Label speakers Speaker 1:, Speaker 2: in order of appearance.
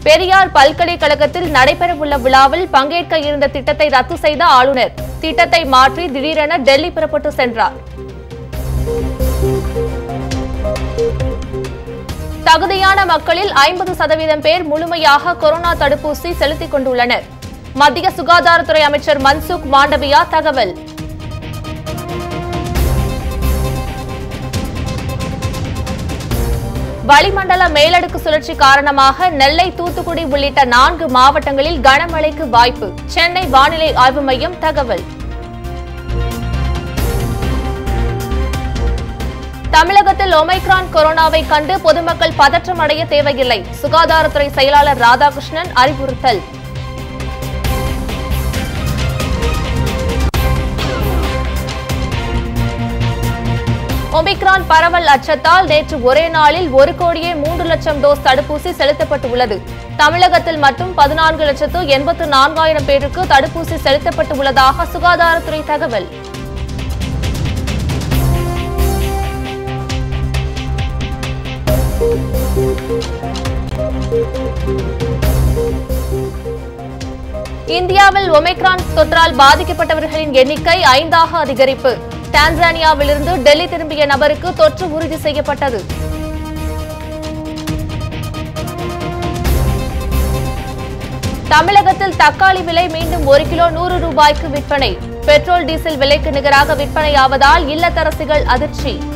Speaker 1: பெரியார் பல்கலைக்கழகத்தில் நடைபெறவுள்ள விழாவில் பங்கேற்க இருந்த திட்டத்தை ரத்து செய்த ஆளுநர் திட்டத்தை மாற்றி திடீரென டெல்லி புறப்பட்டு சென்றார் தகுதியான மக்களில் ஐம்பது சதவீதம் பேர் முழுமையாக கொரோனா தடுப்பூசி செலுத்திக் கொண்டுள்ளனர் மத்திய சுகாதாரத்துறை அமைச்சர் மன்சுக் மாண்டவியா தகவல் வளிமண்டல மேலடுக்கு சுழற்சி காரணமாக நெல்லை தூத்துக்குடி உள்ளிட்ட நான்கு மாவட்டங்களில் கனமழைக்கு வாய்ப்பு சென்னை வானிலை ஆய்வு மையம் தகவல் தமிழகத்தில் ஒமைக்ரான் கொரோனாவை கண்டு பொதுமக்கள் பதற்றம் அடைய தேவையில்லை சுகாதாரத்துறை செயலாளர் ராதாகிருஷ்ணன் அறிவுறுத்தல் ஒமிக்ரான் பரவல் அச்சத்தால் நேற்று ஒரே நாளில் ஒரு கோடியே மூன்று லட்சம் டோஸ் தடுப்பூசி செலுத்தப்பட்டு உள்ளது தமிழகத்தில் மட்டும் பதினான்கு லட்சத்து எண்பத்து நான்காயிரம் பேருக்கு தடுப்பூசி செலுத்தப்பட்டு உள்ளதாக சுகாதாரத்துறை தகவல் இந்தியாவில் ஒமைக்ரான் தொற்றால் பாதிக்கப்பட்டவர்களின் எண்ணிக்கை ஐந்தாக அதிகரிப்பு டான்சானியாவிலிருந்து டெல்லி திரும்பிய நபருக்கு தொற்று உறுதி செய்யப்பட்டது தமிழகத்தில் தக்காளி விலை மீண்டும் ஒரு கிலோ நூறு ரூபாய்க்கு விற்பனை பெட்ரோல் டீசல் விலைக்கு நிகராக விற்பனையாவதால் இல்லத்தரசிகள் அதிர்ச்சி